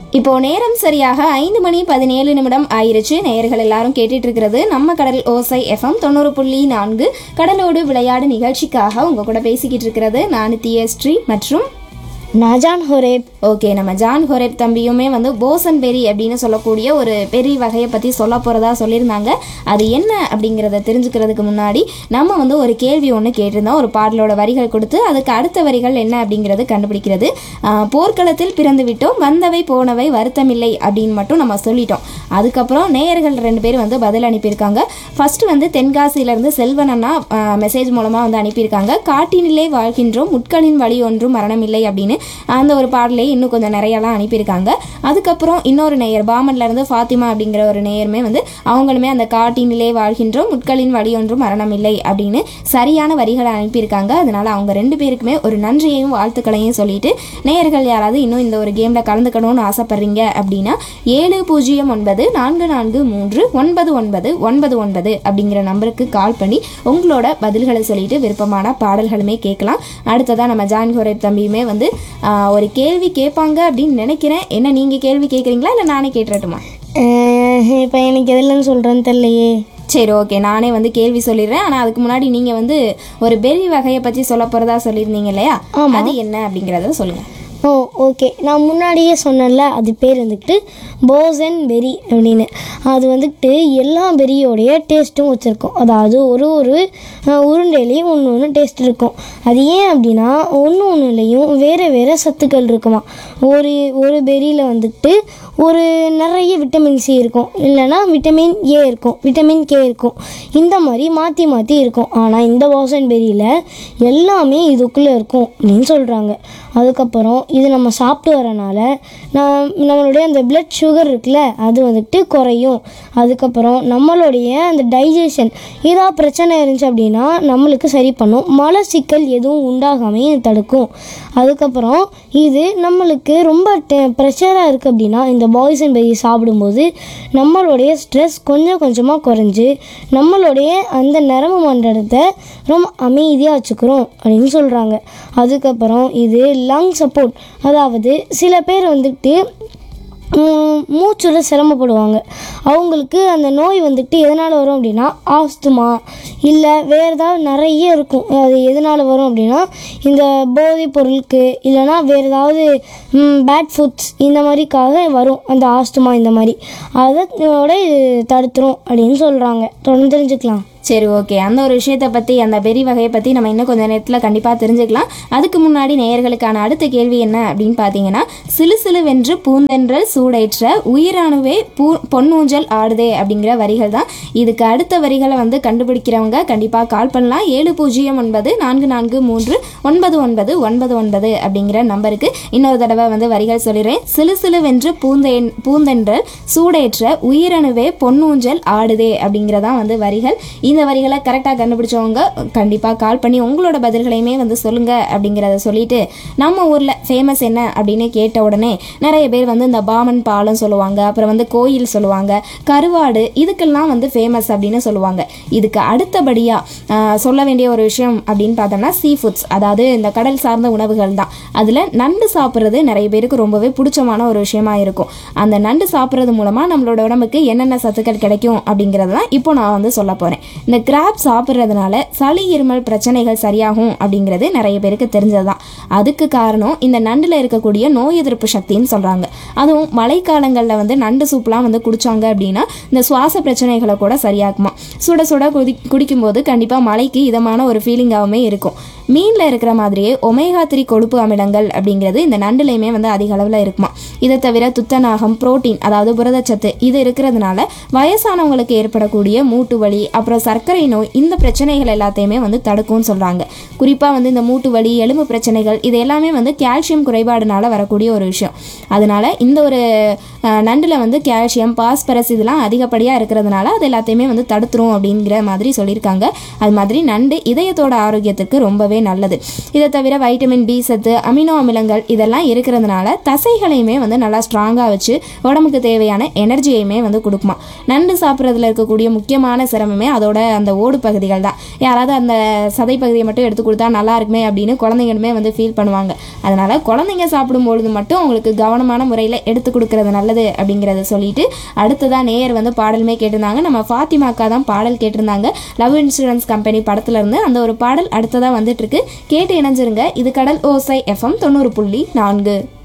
இப்போ நேரம் சரியாக ஐந்து மணி பதினேழு நிமிடம் ஆயிருச்சு நேயர்கள் எல்லாரும் கேட்டுட்டு இருக்கிறது நம்ம கடல் ஓசை எஃப்எம் தொண்ணூறு புள்ளி நான்கு கடலோடு விளையாடு நிகழ்ச்சிக்காக உங்க கூட பேசிக்கிட்டு இருக்கிறது நான் தியஸ்ரீ மற்றும் நாஜான் ஹொரேப் ஓகே நம்ம ஜான் ஹொரேப் தம்பியுமே வந்து போசன் பெரி அப்படின்னு சொல்லக்கூடிய ஒரு பெரி வகையை பற்றி சொல்ல போகிறதா சொல்லியிருந்தாங்க அது என்ன அப்படிங்கிறத தெரிஞ்சுக்கிறதுக்கு முன்னாடி நம்ம வந்து ஒரு கேள்வி ஒன்று கேட்டிருந்தோம் ஒரு பாடலோட வரிகள் கொடுத்து அதுக்கு அடுத்த வரிகள் என்ன அப்படிங்கிறது கண்டுபிடிக்கிறது ஆஹ், போர்க்களத்தில் பிறந்து விட்டோம் வந்தவை போனவை வருத்தமில்லை அப்படின்னு மட்டும் நம்ம சொல்லிட்டோம் அதுக்கப்புறம் நேயர்கள் ரெண்டு பேர் வந்து பதில் அனுப்பியிருக்காங்க ஃபர்ஸ்ட் வந்து தென்காசியிலேருந்து செல்வன் அண்ணா மெசேஜ் மூலமாக வந்து அனுப்பியிருக்காங்க காட்டினிலே வாழ்கின்றோம் முட்களின் வழி ஒன்றும் மரணமில்லை அப்படின்னு அந்த ஒரு பாடலே இன்னும் கொஞ்சம் நிறையலாம் அனுப்பியிருக்காங்க அதுக்கப்புறம் இன்னொரு நேயர் பாமன்ல இருந்து ஃபாத்திமா அப்படிங்கிற ஒரு நேயருமே வந்து அவங்களுமே அந்த காட்டினிலே வாழ்கின்றோம் முட்களின் வழி ஒன்றும் மரணமில்லை அப்படின்னு சரியான வரிகளை அனுப்பியிருக்காங்க அதனால அவங்க ரெண்டு பேருக்குமே ஒரு நன்றியையும் வாழ்த்துக்களையும் சொல்லிட்டு நேயர்கள் யாராவது இன்னும் இந்த ஒரு கேமில் கலந்துக்கணும்னு ஆசைப்படுறீங்க அப்படின்னா ஏழு பூஜ்ஜியம் ஒன்பது நான்கு நான்கு மூன்று ஒன்பது ஒன்பது ஒன்பது ஒன்பது அப்படிங்கிற நம்பருக்கு கால் பண்ணி உங்களோட பதில்களை சொல்லிட்டு விருப்பமான பாடல்களுமே கேட்கலாம் அடுத்ததாக நம்ம ஜான் ஹோரேப் தம்பியுமே வந்து ஆஹ், ஒரு கேள்வி கேட்பாங்க அப்படின்னு நினைக்கிறேன் என்ன நீங்கள் கேள்வி கேட்குறீங்களா இல்லை நானே கேட்டுறட்டுமா இப்போ எனக்கு எதுலன்னு சொல்கிறேன்னு தெரியலையே சரி ஓகே நானே வந்து கேள்வி சொல்லிடுறேன் ஆனால் அதுக்கு முன்னாடி நீங்கள் வந்து ஒரு பெரி வகையை பற்றி சொல்ல போகிறதா சொல்லியிருந்தீங்க இல்லையா அது என்ன அப்படிங்கிறத சொல்லுங்கள் ஓ ஓகே நான் முன்னாடியே சொன்னேன்ல அது பேர் வந்துக்கிட்டு போசன் பெரி அப்படின்னு அது வந்துக்கிட்டு எல்லா பெரியோடைய டேஸ்ட்டும் வச்சுருக்கோம் அதாவது ஒரு ஒரு அஹ், உருண்டையிலையும் ஒன்று ஒன்று டேஸ்ட் இருக்கும் அது ஏன் அப்படின்னா ஒன்று ஒன்றுலேயும் வேறு வேறு சத்துக்கள் இருக்குமா ஒரு ஒரு பெரியில் வந்துக்கிட்டு ஒரு நிறைய விட்டமின் சி இருக்கும் இல்லைன்னா விட்டமின் ஏ இருக்கும் விட்டமின் கே இருக்கும் இந்த மாதிரி மாற்றி மாற்றி இருக்கும் ஆனால் இந்த போசன் பெரியில் எல்லாமே இதுக்குள்ளே இருக்கும் அப்படின்னு சொல்கிறாங்க அதுக்கப்புறம் இது நம்ம சாப்பிட்டு வரனால நான் நம்மளுடைய அந்த பிளட் சுகர் இருக்குல்ல அது வந்துட்டு குறையும் அதுக்கப்புறம் நம்மளுடைய அந்த டைஜஷன் ஏதாவது பிரச்சனை இருந்துச்சு அப்படின்னா நம்மளுக்கு சரி பண்ணும் மலச்சிக்கல் எதுவும் உண்டாகாமல் இது தடுக்கும் அதுக்கப்புறம் இது நம்மளுக்கு ரொம்ப ப்ரெஷராக இருக்குது அப்படின்னா இந்த பாய்ஸ் அண்ட் பெரி சாப்பிடும்போது நம்மளுடைய ஸ்ட்ரெஸ் கொஞ்சம் கொஞ்சமாக குறைஞ்சு நம்மளுடைய அந்த நரம்பு மண்டலத்தை ரொம்ப அமைதியாக வச்சுக்கிறோம் அப்படின்னு சொல்கிறாங்க அதுக்கப்புறம் இது லங் சப்போர்ட் அதாவது சில பேர் வந்துட்டு ம், மூச்சுல சிரமப்படுவாங்க அவங்களுக்கு அந்த நோய் வந்துட்டு எதனால் வரும் அப்படின்னா ஆஸ்துமா இல்லை வேறு ஏதாவது நிறைய இருக்கும் அது எதனால் வரும் அப்படின்னா இந்த போதைப் பொருளுக்கு இல்லைன்னா வேறு ஏதாவது பேட் ஃபுட்ஸ் இந்த மாதிரிக்காக வரும் அந்த ஆஸ்துமா இந்த மாதிரி அதோட இது தடுத்துரும் அப்படின்னு சொல்கிறாங்க தொடர்ந்து தெரிஞ்சுக்கலாம் சரி ஓகே அந்த ஒரு விஷயத்தை பற்றி அந்த பெரி வகையை பற்றி நம்ம இன்னும் கொஞ்சம் நேரத்தில் கண்டிப்பாக தெரிஞ்சுக்கலாம் அதுக்கு முன்னாடி நேயர்களுக்கான அடுத்த கேள்வி என்ன அப்படின்னு பார்த்தீங்கன்னா சிலு சிலுவென்று பூந்தென்றல் சூடேற்ற உயிரணுவே பூ பொன்னூஞ்சல் ஆடுதே அப்படிங்கிற வரிகள் தான் இதுக்கு அடுத்த வரிகளை வந்து கண்டுபிடிக்கிறவங்க கண்டிப்பாக கால் பண்ணலாம் ஏழு பூஜ்ஜியம் ஒன்பது நான்கு நான்கு மூன்று ஒன்பது ஒன்பது ஒன்பது ஒன்பது அப்படிங்கிற நம்பருக்கு இன்னொரு தடவை வந்து வரிகள் சொல்லிடுறேன் சிலு சிலுவென்று பூந்தென் பூந்தென்றல் சூடேற்ற உயிரணுவே பொன்னூஞ்சல் ஆடுதே அப்படிங்கிறதான் வந்து வரிகள் இந்த வரிகளை கரெக்டாக கண்டுபிடிச்சவங்க கண்டிப்பாக கால் பண்ணி உங்களோட பதில்களையுமே வந்து சொல்லுங்க அப்படிங்கிறத சொல்லிட்டு நம்ம ஊரில் ஃபேமஸ் என்ன அப்படின்னு கேட்ட உடனே நிறைய பேர் வந்து இந்த பாமன் பாலம் சொல்லுவாங்க அப்புறம் வந்து கோயில் சொல்லுவாங்க கருவாடு இதுக்கெல்லாம் வந்து ஃபேமஸ் அப்படின்னு சொல்லுவாங்க இதுக்கு அடுத்தபடியாக சொல்ல வேண்டிய ஒரு விஷயம் அப்படின்னு பார்த்தோம்னா சீ ஃபுட்ஸ் அதாவது இந்த கடல் சார்ந்த உணவுகள் தான் அதில் நண்டு சாப்பிட்றது நிறைய பேருக்கு ரொம்பவே பிடிச்சமான ஒரு விஷயமா இருக்கும் அந்த நண்டு சாப்பிட்றது மூலமாக நம்மளோட உடம்புக்கு என்னென்ன சத்துக்கள் கிடைக்கும் அப்படிங்கிறது தான் இப்போ நான் வந்து சொல்ல போகிறேன் இந்த கிராப் சாப்பிட்றதுனால சளி இருமல் பிரச்சனைகள் சரியாகும் அப்படிங்கிறது நிறைய பேருக்கு தெரிஞ்சதுதான் அதுக்கு காரணம் இந்த நண்டில் இருக்கக்கூடிய நோய் எதிர்ப்பு சக்தின்னு சொல்கிறாங்க அதுவும் மழைக்காலங்களில் வந்து நண்டு சூப்லாம் வந்து குடிச்சாங்க அப்படின்னா இந்த சுவாச பிரச்சனைகளை கூட சரியாக்குமா சுட சுட குடி குடிக்கும்போது கண்டிப்பாக மழைக்கு இதமான ஒரு ஃபீலிங்காகவுமே இருக்கும் மீனில் இருக்கிற மாதிரியே ஒமேகா த்ரீ கொழுப்பு அமிலங்கள் அப்படிங்கிறது இந்த நண்டுலையுமே வந்து அதிக அளவில் இருக்குமா இதை தவிர துத்தநாகம் புரோட்டீன் அதாவது புரதச்சத்து இது இருக்கிறதுனால வயசானவங்களுக்கு ஏற்படக்கூடிய மூட்டு வலி அப்புறம் சர்க்கரை நோய் இந்த பிரச்சனைகள் எல்லாத்தையுமே வந்து தடுக்கும்னு சொல்கிறாங்க குறிப்பாக வந்து இந்த மூட்டு வலி எலும்பு பிரச்சனைகள் இது எல்லாமே வந்து கால்சியம் குறைபாடுனால வரக்கூடிய ஒரு விஷயம் அதனால இந்த ஒரு அஹ், நண்டுல வந்து கால்சியம் பாஸ்பரஸ் இதெல்லாம் அதிகப்படியாக இருக்கிறதுனால அது எல்லாத்தையுமே வந்து தடுத்துரும் அப்படிங்கிற மாதிரி சொல்லியிருக்காங்க அது மாதிரி நண்டு இதயத்தோட ஆரோக்கியத்துக்கு ரொம்பவே நல்லது இதை தவிர வைட்டமின் பி சத்து அமினோ அமிலங்கள் இதெல்லாம் இருக்கிறதுனால தசைகளையுமே வந்து நல்லா ஸ்ட்ராங்காக வச்சு உடம்புக்கு தேவையான எனர்ஜியையுமே வந்து கொடுக்குமா நண்டு சாப்பிட்றதுல இருக்கக்கூடிய முக்கியமான சிரமமே அதோட அந்த ஓடு பகுதிகள் தான் யாராவது அந்த சதை பகுதியை மட்டும் எடுத்து கொடுத்தா நல்லா இருக்குமே அப்படின்னு குழந்தைங்களுமே வந்து ஃபீல் பண்ணுவாங்க அதனால குழந்தைங்க சாப்பிடும் பொழுது மட்டும் அவங்களுக்கு கவனமான முறையில் எடுத்து கொடுக்கறது நல்லது அப்படிங்கிறத சொல்லிட்டு அடுத்ததான் நேயர் வந்து பாடலுமே கேட்டிருந்தாங்க நம்ம ஃபாத்திமா அக்கா தான் பாடல் கேட்டிருந்தாங்க லவ் இன்சூரன்ஸ் கம்பெனி படத்துல இருந்து அந்த ஒரு பாடல் அடுத்ததாக வந்துட்டு இருக்கு கேட்டு இணைஞ்சிருங்க இது கடல் ஓசை எஃப்எம் தொண்ணூறு புள்ளி நான்கு